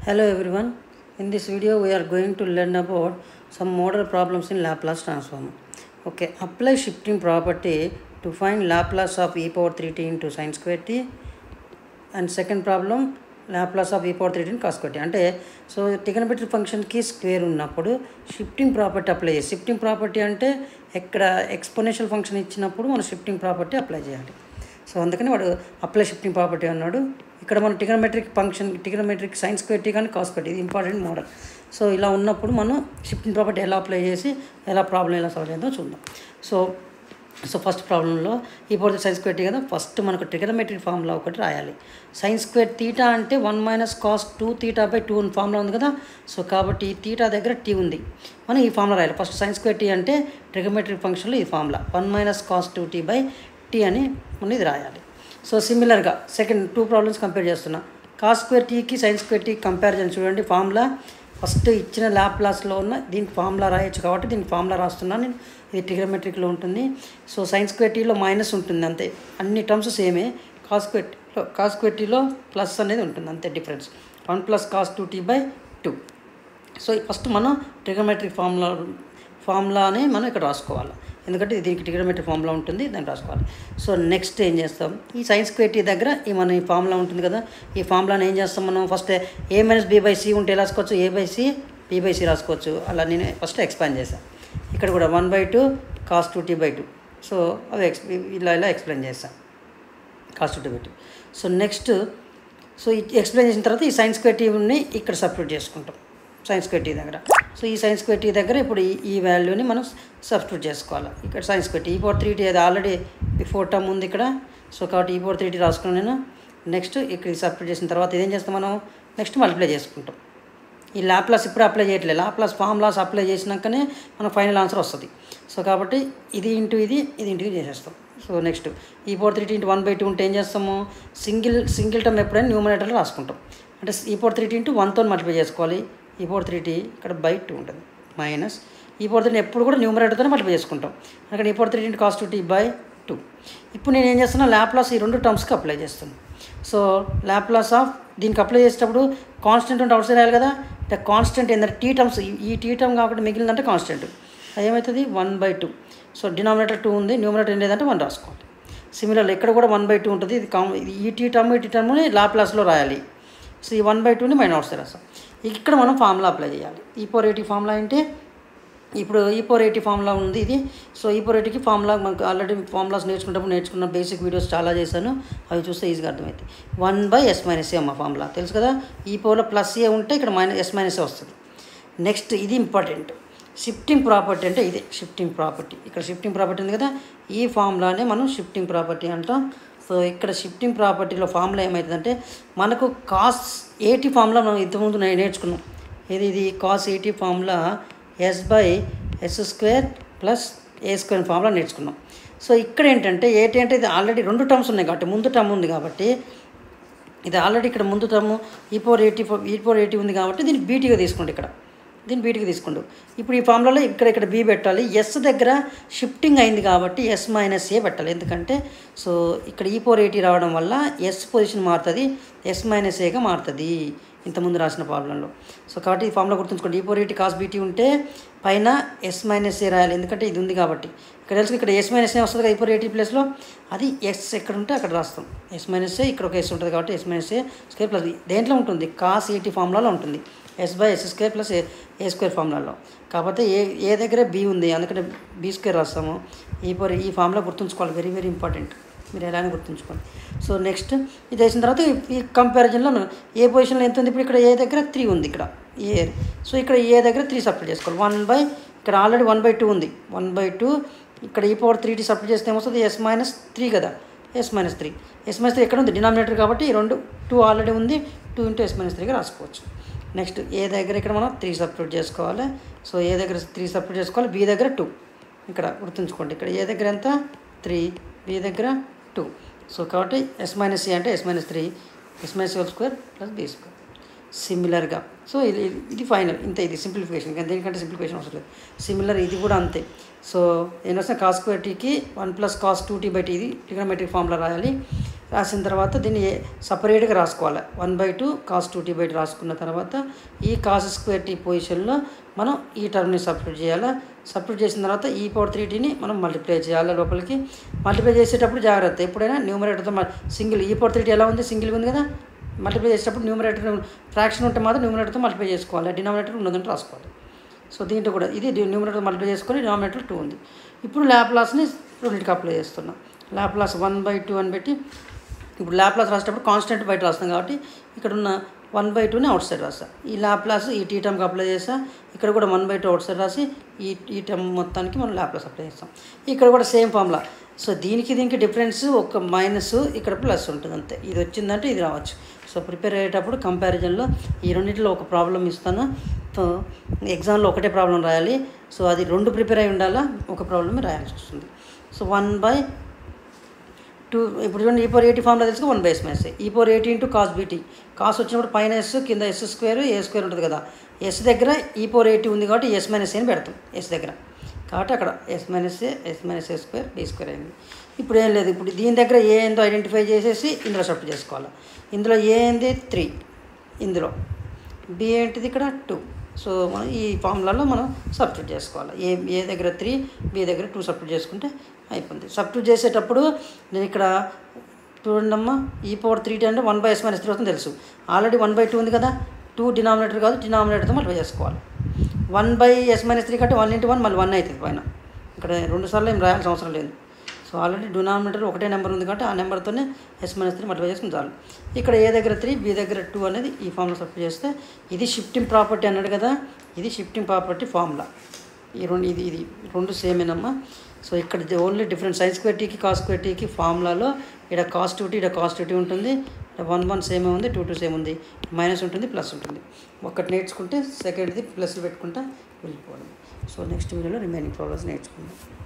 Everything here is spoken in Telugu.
Hello everyone. In this video we are going to learn about some model problems in Laplace transform. Okay, apply shifting property to find Laplace of e power 3t into sin square t and second problem Laplace of e power three cos కొట్టి అంటే సో టిగనమెట్రిక్ ఫంక్షన్కి స్క్వేర్ ఉన్నప్పుడు షిఫ్టింగ్ ప్రాపర్టీ అప్లై చేయాలి షిఫ్టింగ్ ప్రాపర్టీ అంటే ఎక్కడ ఎక్స్పోనెన్షియల్ ఫంక్షన్ ఇచ్చినప్పుడు మనం షిఫ్టింగ్ ప్రాపర్టీ అప్లై చేయాలి సో అందుకని వాడు అప్లై షిఫ్టింగ్ ప్రాపర్టీ అన్నాడు ఇక్కడ మనం trigonometric function trigonometric sines square T కానీ కాస్ కొట్టి ఇది ఇంపార్టెంట్ మోడల్ సో ఇలా ఉన్నప్పుడు మనం షిఫ్టింగ్ ప్రాపర్టీ ఎలా అప్లై చేసి ఎలా ప్రాబ్లం ఎలా సాల్వ్ చేద్దాం చూద్దాం సో సో ఫస్ట్ ప్రాబ్లంలో ఈ పోతే సైన్స్ స్క్వేర్ టీ కదా ఫస్ట్ మనకు ట్రిగనమెట్రిక్ ఫార్ములా ఒకటి రాయాలి సైన్స్ స్క్వేర్ తీటా అంటే one minus cos two theta by two formula ఉంది కదా సో కాబట్టి ఈ తీటా దగ్గర టీ ఉంది మనం ఈ ఫార్ములా రాయాలి ఫస్ట్ సైన్స్ స్క్వేర్ టీ అంటే ట్రిగనమెట్రిక్ ఫంక్షన్లో ఈ formula one minus cos two T by T అని మనం ఇది రాయాలి సో సిమిలర్గా సెకండ్ టూ ప్రాబ్లమ్స్ కంపేర్ చేస్తున్నా కాస్ స్క్వేర్ టీకి సైన్స్ స్క్వేర్ టీకి కంపారిజన్ చూడండి ఫార్ములా ఫస్ట్ ఇచ్చిన ల్యాప్లాస్లో ఉన్న దీనికి ఫార్ములా రాయొచ్చు కాబట్టి దీనికి ఫార్ములా రాస్తున్నాను నేను ఇది ట్రిగమెట్రిక్లో ఉంటుంది సో సైన్స్ క్వేటీలో మైనస్ ఉంటుంది అంతే అన్ని టర్మ్స్ సేమే కాస్ క్వేటీలో కాస్ క్వేటీలో ప్లస్ అనేది ఉంటుంది అంతే difference one plus cos two T by two so first మనం ట్రిగమెట్రిక్ ఫార్ములా ఫార్ములానే మనం ఇక్కడ రాసుకోవాలి ఎందుకంటే దీనికి ట్రిగమెట్రిక్ ఫార్ములా ఉంటుంది దాన్ని రాసుకోవాలి సో నెక్స్ట్ ఏం చేస్తాం ఈ సైన్స్ క్వేటీ దగ్గర ఈ మన ఈ ఫార్ములా ఉంటుంది కదా ఈ ఫార్ములాని ఏం చేస్తాం మనం first A minus B by C ఉంటే ఎలా రాసుకోవచ్చు A by C B by C రాసుకోవచ్చు అలా నేను ఫస్ట్ ఎక్స్పాండ్ చేశాను ఇక్కడ కూడా one by two cos two T by two so అవి ఎక్స్ ఇలా ఇలా ఎక్స్ప్లెయిన్ చేస్తాను cos two T by two so next so explain చేసిన తర్వాత ఈ సైన్స్ క్వేటీని ఇక్కడ సబ్స్టిట్యూట్ చేసుకుంటాం సైన్స్ క్వేటీ దగ్గర సో ఈ సైన్స్ క్వేటీ దగ్గర ఇప్పుడు ఈ ఈ వాల్యూని మనం సబ్స్టిట్యూట్ చేసుకోవాలి ఇక్కడ సైన్స్ క్వేటీ ఈ పవర్ త్రీ టీ అది ఆల్రెడీ బిఫోర్ టర్మ్ ఉంది ఇక్కడ సో కాబట్టి ఈ పవర్ త్రీ టీ రాసుకున్నాను నేను నెక్స్ట్ ఇక్కడ సబ్స్టిట్యూట్ చేసిన తర్వాత ఇదేం చేస్తాం మనం నెక్స్ట్ మల్టిప్లై చేసుకుంటాం ఈ ల్యాప్లాస్ ఇప్పుడు అప్లై చేయట్లేదు ల్యాప్లాస్ ఫార్ములాస్ అప్లై చేసినాకనే మన ఫైనల్ ఆన్సర్ వస్తుంది సో కాబట్టి ఇది ఇంటూ ఇది ఇది ఇంటూ ఇది చేసేస్తాం so next E four three into one by two ఉంటే ఏం చేస్తాము సింగిల్ సింగిల్ టర్మ్ ఎప్పుడైనా న్యూమినేటర్లో రాసుకుంటాం అంటే ఈ ఫోర్ త్రీ ఇంటూ వన్తో మల్టిప్లై చేసుకోవాలి ఈ ఫోర్ త్రీ టీ ఇక్కడ బై టూ ఉంటుంది మైనస్ ఈ ఫోర్ త్రీ ఎప్పుడు కూడా న్యూమినేటర్తో మల్టిప్లై చేసుకుంటాం అక్కడ E four three into cos T by two ఇప్పుడు నేను ఏం చేస్తున్నా ల్యాప్లాస్ ఈ రెండు టర్మ్స్కి అప్లై చేస్తాను సో ల్యాప్లాస్ ఆఫ్ దీనికి అప్లై చేసేటప్పుడు కాన్స్టెంట్ ఉంటే అవుట్ సైడ్ రాయాలి కదా అంటే కాన్స్టెంట్ ఏంటంటే టీ టర్మ్స్ ఈ టీ టర్మ్ కాకుండా మిగిలిందంటే కాన్స్టెంట్ అది ఏమవుతుంది one by two so denominator two ఉంది న్యూమినేటర్ ఏం లేదంటే వన్ రాసుకోవాలి సిమిలర్ ఇక్కడ కూడా వన్ బై టూ ఉంటుంది ఇది కామ్ ఈ టీ టర్మ్ ఈ టీ టర్మ్ని లాప్లాస్లో రాయాలి సో ఈ వన్ బై టూని మైన్ అవుట్ సైడ్ రాస్తాం ఇక్కడ మనం ఫార్ములా అప్లై చేయాలి ఈ ఫోర్ ఎయిటీ ఫార్ములా ఏంటి ఇప్పుడు ఈ ఫోర్ ఎయిటీ ఫార్ములా ఉంది ఇది సో ఈ ఫోర్ ఎయిటీకి ఫార్ములా మనకు ఆల్రెడీ ఫార్ములాస్ నేర్చుకున్నప్పుడు నేర్చుకున్న బేసిక్ వీడియోస్ చాలా చేశాను అవి చూస్తే ఈజీగా అర్థమవుతుంది one by S minus A అమ్మ ఫార్ములా తెలుసు కదా ఈ పవర్లో ప్లస్ ఏ ఉంటే ఇక్కడ మైనస్ ఎస్ మైనస్ ఏ వస్తుంది నెక్స్ట్ ఇది ఇంపార్టెంట్ షిఫ్టింగ్ ప్రాపర్టీ అంటే ఇదే షిఫ్టింగ్ ప్రాపర్టీ ఇక్కడ షిఫ్టింగ్ ప్రాపర్టీ ఉంది కదా ఈ ఫార్ములానే మనం షిఫ్టింగ్ ప్రాపర్టీ అంటాం సో ఇక్కడ షిఫ్టింగ్ ప్రాపర్టీలో ఫార్ములా ఏమవుతుందంటే మనకు కాస్ ఎయిటీ ఫార్ములా మనం ఇంతకుముందు నే- నేర్చుకున్నాం ఇది ఇది cos A T formula S by S square plus A square formula నేర్చుకున్నాం సో ఇక్కడ ఏంటంటే ఏటి అంటే ఇది ఆల్రెడీ రెండు టర్మ్స్ ఉన్నాయి కాబట్టి ముందు టర్మ్ ఉంది కాబట్టి ఇది ఆల్రెడీ ఇక్కడ ముందు term E four A T four E four A T ఉంది కాబట్టి దీన్ని బీటీగా తీసుకోండి ఇక్కడ దీన్ని బీటీకి తీసుకోండి ఇప్పుడు ఈ ఫార్ములాలో ఇక్కడ ఇక్కడ బీ పెట్టాలి ఎస్ దగ్గర షిఫ్టింగ్ అయింది కాబట్టి ఎస్ మైనస్ ఏ పెట్టాలి ఎందుకంటే సో ఇక్కడ ఈ ఫోర్ ఎయిటీ రావడం వల్ల ఎస్ పొజిషన్ మారుతుంది ఎస్ మైనస్ ఏగా మారుతుంది ఇంతకుముందు రాసిన ప్రాబ్లంలో సో కాబట్టి ఈ ఫార్ములా గుర్తుంచుకోండి ఈ ఫోర్ ఎయిటీ కాస్ బీటీ ఉంటే పైన ఎస్ మైనస్ ఏ రాయాలి ఎందుకంటే ఇది ఉంది కాబట్టి ఇక్కడ తెలుసు ఇక్కడ ఎస్ మైనస్ ఏ వస్తుంది కదా ఈ ఫోర్ ఎయిటీ ప్లేస్లో అది ఎస్ ఎక్కడ ఉంటే అక్కడ రాస్తాం ఎస్ మైనస్ ఏ ఇక్కడ ఒక ఎస్ ఉంటుంది కాబట్టి S minus A square plus దేంట్లో ఉంటుంది కాస్ ఎయిటీ ఫార్ములాలో ఉంటుంది S by S square plus A A square ఫార్ములాలో కాకపోతే ఏ ఏ దగ్గర బి ఉంది అందుకని బి స్క్వేర్ రాస్తాము ఈ ఫోర్ ఈ ఫార్ములా గుర్తుంచుకోవాలి వెరీ వెరీ ఇంపార్టెంట్ మీరు ఎలానే గుర్తుంచుకోండి సో నెక్స్ట్ ఇది వేసిన తర్వాత ఈ- ఈ కంపారిజన్లో ఏ పొజిషన్లో ఎంత ఉంది ఇప్పుడు ఇక్కడ ఏ దగ్గర త్రీ ఉంది ఇక్కడ ఏ సో ఇక్కడ ఏ దగ్గర త్రీ సప్లై చేసుకోవాలి వన్ బై ఇక్కడ ఆల్రెడీ వన్ బై టూ ఉంది వన్ బై టూ ఇక్కడ E power three T supply చేస్తే ఏమొస్తుంది ఎస్ మైనస్ త్రీ కదా S minus three S minus three ఎక్కడ ఉంది డినామినేటర్ కాబట్టి ఈ రెండు టూ ఆల్రెడీ ఉంది టూ ఇంటూ ఎస్ మైనస్ త్రీగా రాసుకోవచ్చు నెక్స్ట్ ఏ దగ్గర ఇక్కడ మనం త్రీ సబ్స్టిట్యూట్ చేసుకోవాలి సో ఏ దగ్గర త్రీ సబ్స్టిట్యూట్ చేసుకోవాలి బి దగ్గర టూ ఇక్కడ గుర్తుంచుకోండి ఇక్కడ ఏ దగ్గర ఎంత త్రీ బి దగ్గర టూ సో కాబట్టి ఎస్ మైనస్ సి అంటే S minus three S minus whole square plus B square సిమిలర్గా సో ఇది ఇది ఫైనల్ ఇంత ఇది సింప్లిఫికేషన్ ఇంకా దీనికంటే సింప్లిఫికేషన్ అవసరం లేదు సిమిలర్ ఇది కూడా అంతే సో ఏం రాసిన కాస్ స్క్వేర్ టీకి one plus cos two T by T ఇది ట్రిగనమెట్రిక్ ఫార్ములా రాయాలి రాసిన తర్వాత దీన్ని సపరేట్గా రాసుకోవాలి one by two cos two T by T రాసుకున్న తర్వాత ఈ కాస్ స్క్వేర్ టీ పొజిషన్లో మనం ఈ టర్మ్ని సబ్స్టిట్యూట్ చేయాలి సబ్స్టిట్యూట్ చేసిన తర్వాత ఈ పవర్ త్రీ టీని మనం మల్టిప్లై చేయాలి లోపలికి మల్టిప్లై చేసేటప్పుడు జాగ్రత్త ఎప్పుడైనా న్యూమరేటర్తో single E power three T ఎలా ఉంది సింగిల్గా ఉంది కదా మల్టిప్లై చేసేటప్పుడు న్యూమరేటర్ ఫ్రాక్షన్ ఉంటే మాత్రం న్యూమరేటర్తో మల్టిప్లై చేసుకోవాలి డినామినేటర్ ఉన్నదంటే రాసుకోవాలి సో దీంట్లో కూడా ఇది న్యూమరేటర్ మల్టిప్లై చేసుకొని డినామినేటర్ టూ ఉంది ఇప్పుడు ల్యాప్లాస్ని రెండింటికి అప్లై చేస్తున్నాం ల్యాప్లాస్ వన్ బై టూ అని పెట్టి ఇప్పుడు ల్యాప్లాస్ రాసేటప్పుడు కాన్స్టెంట్ బయట రాస్తాం కాబట్టి ఇక్కడ ఉన్న వన్ బై టూని అవుట్ సైడ్ రాస్తా ఈ ల్యాప్లాస్ ఈ టీ టర్మ్కి అప్లై చేస్తా ఇక్కడ కూడా one by two outside రాసి ఈ ఈ టర్మ్ మొత్తానికి మనం ల్యాప్లాస్ అప్లై చేస్తాం ఇక్కడ కూడా సేమ్ ఫార్ములా సో దీనికి దీనికి డిఫరెన్స్ ఒక మైనస్ ఇక్కడ ప్లస్ ఉంటుంది అంతే ఇది వచ్చిందంటే ఇది రావచ్చు సో ప్రిపేర్ అయ్యేటప్పుడు కంపారిజన్లో ఈ రెండింటిలో ఒక ప్రాబ్లం ఇస్తాను సో ఎగ్జామ్లో ఒకటే ప్రాబ్లం రాయాలి సో అది రెండు ప్రిపేర్ అయి ఉండాలా ఒక ప్రాబ్లమే రాయాల్సి వస్తుంది సో వన్ బై టూ ఇప్పుడు చూడండి ఈ పవర్ ఎయిటీ ఫార్ములా తెలుసు one by S minus E power A T into cos B T cos వచ్చినప్పుడు పైన ఎస్ కింద ఎస్ స్క్వేర్ ఏ స్క్వేర్ ఉంటుంది కదా ఎస్ దగ్గర ఈ పవర్ ఎయిటీ ఉంది కాబట్టి ఎస్ మైనస్ అని పెడతాం ఎస్ దగ్గర కాబట్టి అక్కడ S minus A S minus A square B square అయింది ఇప్పుడు ఏం లేదు ఇప్పుడు దీని దగ్గర ఏ ఏందో ఐడెంటిఫై చేసేసి ఇందులో షఫ్ట్ చేసుకోవాలి ఇందులో ఏ ఏంది త్రీ ఇందులో బి ఏంటిది ఇక్కడ టూ సో మనం ఈ ఫార్ములాలో మనం సబ్స్టిట్యూట్ చేసుకోవాలి ఏ ఏ దగ్గర త్రీ బి దగ్గర టూ సబ్స్టిట్యూట్ చేసుకుంటే అయిపోతుంది సబ్స్టిట్యూట్ చేసేటప్పుడు నేను ఇక్కడ చూడండి అమ్మా ఈ పవర్ త్రీ అంటే one by S minus three అవుతుంది తెలుసు ఆల్రెడీ వన్ బై టూ ఉంది కదా టూ డినామినేటర్ కాదు డినామినేటర్తో మళ్ళీ చేసుకోవాలి one by S minus three కంటే వన్ ఇంటూ వన్ మళ్ళీ వన్ అవుతుంది పైన ఇక్కడ రెండు సార్లు ఏం రాయాల్సిన అవసరం లేదు సో ఆల్రెడీ డినామినేటర్ ఒకటే నెంబర్ ఉంది కాబట్టి ఆ నెంబర్తోనే ఎస్ మైనస్ త్రీ మల్టిప్లై చేసుకుని చాలు ఇక్కడ ఏ దగ్గర త్రీ బి దగ్గర టూ అనేది ఈ ఫార్ములా సబ్స్టిట్యూట్ చేస్తే ఇది షిఫ్టింగ్ ప్రాపర్టీ అన్నాడు కదా ఇది షిఫ్టింగ్ ప్రాపర్టీ ఫార్ములా ఈ రెండు ఇది ఇది రెండు సేమేనమ్మా సో ఇక్కడ ఓన్లీ డిఫరెంట్ సైన్స్ స్క్వేర్టీకి కాస్ స్క్వేర్టీకి ఫార్ములాలో ఇక్కడ కాస్ట్ టీ ఇక్కడ కాస్ట్ టీ ఉంటుంది ఇక్కడ వన్ వన్ సేమే ఉంది టూ టూ సేమ్ ఉంది మైనస్ ఉంటుంది ప్లస్ ఉంటుంది ఒక్కటి నేర్చుకుంటే సెకండ్ది ప్లస్ పెట్టుకుంటా వెళ్ళిపోవడం సో నెక్స్ట్ వీడియోలో రిమైనింగ్ ప్రాబ్లమ్స్ నేర్చుకుందాం